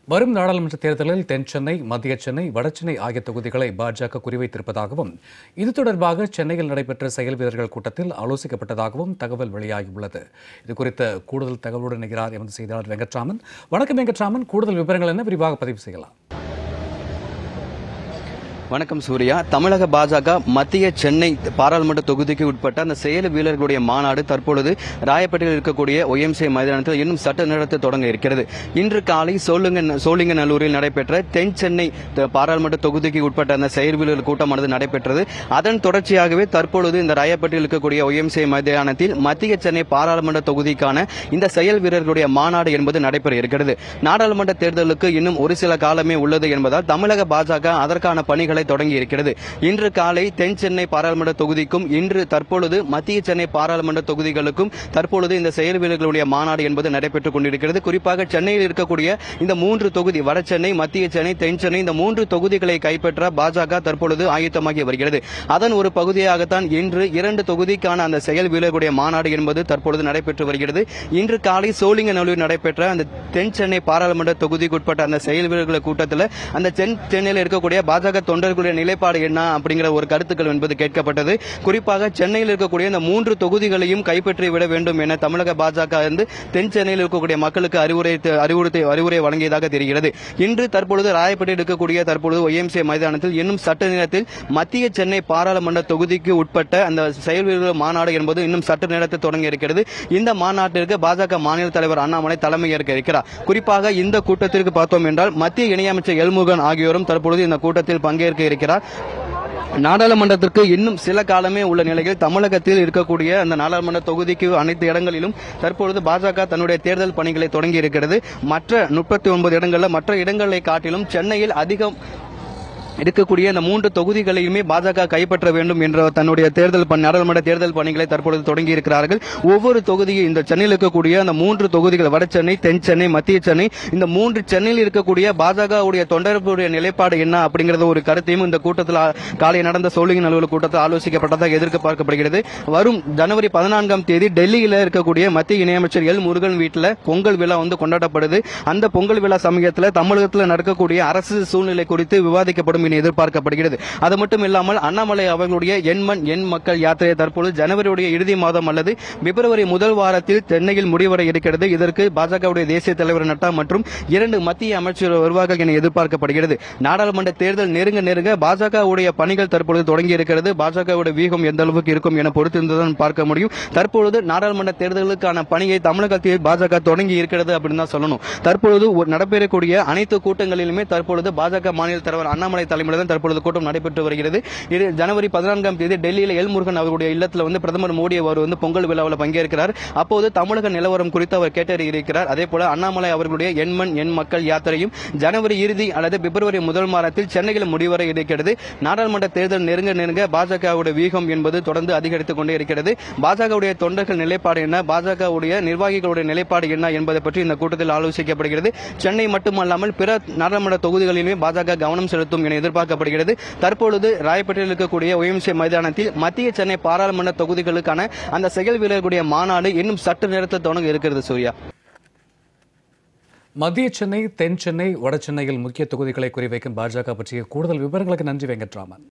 வரும் நாடாளுமன்ற தேர்தலில் தென் சென்னை மத்திய சென்னை வடசென்னை ஆகிய தொகுதிகளை பாஜக குறிவைத்திருப்பதாகவும் இது தொடர்பாக சென்னையில் நடைபெற்ற செயல் வீரர்கள் கூட்டத்தில் ஆலோசிக்கப்பட்டதாகவும் தகவல் வெளியாகியுள்ளது இது குறித்த கூடுதல் தகவலுடன் இணைகிறார் எமது செய்தியாளர் வெங்கட்ராமன் வணக்கம் வெங்கட்ராமன் கூடுதல் விவரங்கள் என்ன விரிவாக பதிவு செய்யலாம் வணக்கம் சூர்யா தமிழக பாஜக மத்திய சென்னை பாராளுமன்ற தொகுதிக்கு உட்பட்ட அந்த செயல் வீரர்களுடைய மாநாடு தற்பொழுது ராயப்பேட்டையில் இருக்கக்கூடிய ஒய்எம்சி மைதானத்தில் இன்னும் சட்ட நேரத்தை தொடங்க இருக்கிறது இன்று காலை சோழுங்க சோழிங்கநல்லூரில் நடைபெற்ற தென் சென்னை த- பாராளுமன்ற தொகுதிக்கு உட்பட்ட அந்த செயல் வீரர்கள் கூட்டமானது நடைபெற்றது அதன் தொடர்ச்சியாகவே தற்பொழுது இந்த ராயப்பேட்டையில் இருக்கக்கூடிய ஒய்எம்சி மைதானத்தில் மத்திய சென்னை பாராளுமன்ற தொகுதிக்கான இந்த செயல் வீரர்களுடைய மாநாடு என்பது நடைபெற இருக்கிறது நாடாளுமன்ற தேர்தலுக்கு இன்னும் ஒரு சில காலமே உள்ளது என்பதால் தமிழக பாஜக அதற்கான பணிகளை தொடங்கி இருக்கிறது இன்று காலை தென் சென்னை பாராளுமன்ற தொகுதிக்கும் இன்று தற்பொழுது மத்திய சென்னை பாராளுமன்ற தொகுதிகளுக்கும் தற்பொழுது இந்த செயல் வீரர்களுடைய மாநாடு என்பது நடைபெற்றுக் கொண்டிருக்கிறது குறிப்பாக சென்னையில் இருக்கக்கூடிய இந்த மூன்று தொகுதி வட சென்னை மத்திய சென்னை தென் சென்னை இந்த மூன்று தொகுதிகளை கைப்பற்ற பாஜக தற்பொழுது ஆயத்தமாகி வருகிறது அதன் ஒரு பகுதியாகத்தான் இன்று இரண்டு தொகுதிக்கான அந்த செயல் வீரர்களுடைய மாநாடு என்பது தற்பொழுது நடைபெற்று வருகிறது இன்று காலை சோழிங்கநல்லூர் நடைபெற்ற அந்த தென் சென்னை பாராளுமன்ற தொகுதிக்குட்பட்ட அந்த செயல் வீரர்கள் கூட்டத்தில் அந்த தென் சென்னையில் இருக்கக்கூடிய பாஜக தொண்டர்களுடைய நிலைப்பாடு என்ன அப்படிங்கிற ஒரு கருத்துக்கள் என்பது கேட்கப்பட்டது குறிப்பாக சென்னையில் இருக்கக்கூடிய இந்த மூன்று தொகுதிகளையும் கைப்பற்றி விட வேண்டும் என தமிழக பாஜக இருந்து தென் சென்னையில் இருக்கக்கூடிய மக்களுக்கு அறிவுரை அறிவுறுத்தி அறிவுரை வழங்கியதாக தெரிகிறது இன்று தற்பொழுது ராயப்பேட்டையில் இருக்கக்கூடிய தற்பொழுது ஒய்எம்சி மைதானத்தில் இன்னும் சட்ட நேரத்தில் மத்திய சென்னை பாராளுமன்ற தொகுதிக்கு உட்பட்ட அந்த செயல் வீரர்கள் மாநாடு என்பது இன்னும் சட்ட நேரத்தில் தொடங்கி இருக்கிறது இந்த மாநாட்டிற்கு பாஜக மாநில தலைவர் அண்ணாமலை தலைமை ஏற்க இருக்கிறார் குறிப்பாக இந்த கூட்டத்திற்கு பார்த்தோம் என்றால் மத்திய இணையமைச்சர் எல்முருகன் ஆகியோரும் தற்பொழுது இந்த கூட்டத்தில் பங்கேற்க இருக்கிறார் நாடாளுமன்றத்திற்கு இன்னும் சில காலமே உள்ள நிலையில் தமிழகத்தில் இருக்கக்கூடிய அந்த நாடாளுமன்ற தொகுதிக்கு அனைத்து இடங்களிலும் தற்பொழுது பாஜக தன்னுடைய தேர்தல் பணிகளை தொடங்கி இருக்கிறது மற்ற முப்பத்தி ஒன்பது இடங்களில் மற்ற இடங்களை காட்டிலும் சென்னையில் அதிகம் இருக்கக்கூடிய இந்த மூன்று தொகுதிகளையுமே பாஜக கைப்பற்ற வேண்டும் என்ற தன்னுடைய தேர்தல் பணி நாடாளுமன்ற தேர்தல் பணிகளை தற்பொழுது தொடங்கி இருக்கிறார்கள் ஒவ்வொரு தொகுதியும் இந்த சென்னையில் இருக்கக்கூடிய அந்த மூன்று தொகுதிகள் வட சென்னை தென் சென்னை மத்திய சென்னை இந்த மூன்று சென்னையில் இருக்கக்கூடிய பாஜகவுடைய தொண்டர்களுடைய நிலைப்பாடு என்ன அப்படிங்கறத ஒரு கருத்தையும் இந்த கூட்டத்தில் ஆ- காலை நடந்த சோழிங்கன் அலுவலக கூட்டத்தில் ஆலோசிக்கப்பட்டதாக எதிர்பார்க்கப்படுகிறது வரும் ஜனவரி பதினான்காம் தேதி டெல்லியில இருக்கக்கூடிய மத்திய இணையமைச்சர் எல் முருகன் வீட்டில் பொங்கல் விழா வந்து கொண்டாடப்படுது அந்த பொங்கல் விழா சமயத்தில் தமிழகத்தில் நடக்கக்கூடிய அரசு சூழ்நிலை குறித்து விவாதிக்கப்படும் என எதிர்பார்க்கப்படுகிறது அது மட்டும் இல்லாமல் அண்ணாமலை அவர்களுடைய எண்மண் எண் மக்கள் யாத்திரை தற்பொழுது ஜனவரியுடைய இறுதி மாதம் அல்லது பிப்ரவரி முதல் வாரத்தில் சென்னையில் முடிவர இருக்கிறது இதற்கு பாஜகவுடைய தேசிய தலைவர் நட்டா மற்றும் இரண்டு மத்திய அமைச்சர் வருவார்கள் என எதிர்பார்க்கப்படுகிறது நாடாளுமன்ற தேர்தல் நெருங்க நெருங்க பாஜகவுடைய பணிகள் தற்பொழுது தொடங்கி இருக்கிறது பாஜகவுடைய வீகம் எந்த அளவுக்கு இருக்கும் என பொறுத்திருந்துதான் பார்க்க முடியும் தற்பொழுது நாடாளுமன்ற தேர்தலுக்கான பணியை தமிழகத்தில் பாஜக தொடங்கி இருக்கிறது அப்படின்னு தான் சொல்லணும் தற்பொழுது ஒரு நடைபெறக்கூடிய அனைத்து கூட்டங்களிலுமே தற்பொழுது பாஜக மாநில தலைவர் அண்ணாமலை தலைமையில் தான் தற்பொழுது கூட்டம் நடைபெற்று வருகிறது இது ஜனவரி பதினான்காம் தேதி டெல்லியில் எல்முருகன் அவருடைய இல்லத்தில் வந்து பிரதமர் மோடி அவர் வந்து பொங்கல் விழாவில் பங்கேற்கிறார் அப்போது தமிழக நிலவரம் குறித்து அவர் கேட்டறியிருக்கிறார் அதே போல அண்ணாமலை அவர்களுடைய எண்மண் எண் மக்கள் யாத்திரையும் ஜனவரி இறுதி அல்லது பிப்ரவரி முதல் மாதத்தில் சென்னையில் முடிவர இருக்கிறது நாடாளுமன்ற தேர்தல் நெருங்க நெருங்க பாஜகவுடைய வீகம் என்பது தொடர்ந்து அதிகரித்துக் கொண்டே இருக்கிறது பாஜகவுடைய தொண்டர்கள் நிலைப்பாடு என்ன பாஜகவுடைய நிர்வாகிகளுடைய நிலைப்பாடு என்ன என்பதை பற்றி இந்த கூட்டத்தில் ஆலோசிக்கப்படுகிறது சென்னை மட்டுமல்லாமல் பிற நாடாளுமன்ற தொகுதிகளிலுமே பாஜக கவனம் செலுத்தும் என எதிர்பார்க்கப்படுகிறது தற்பொழுது ராயப்பேட்டையில் இருக்கக்கூடிய ஒய்எம்சி மைதானத்தில் மத்திய சென்னை பாராளுமன்ற தொகுதிகளுக்கான அந்த செயல் வீரர்களுடைய மாநாடு இன்னும் சற்று நேரத்தில் தொடங்க இருக்கிறது சூர்யா மத்திய சென்னை தென் சென்னை வட சென்னையில் முக்கிய தொகுதிகளை குறிவைக்கும் பாஜக பற்றிய கூடுதல் விவரங்களுக்கு நன்றி வெங்கட்ராமன்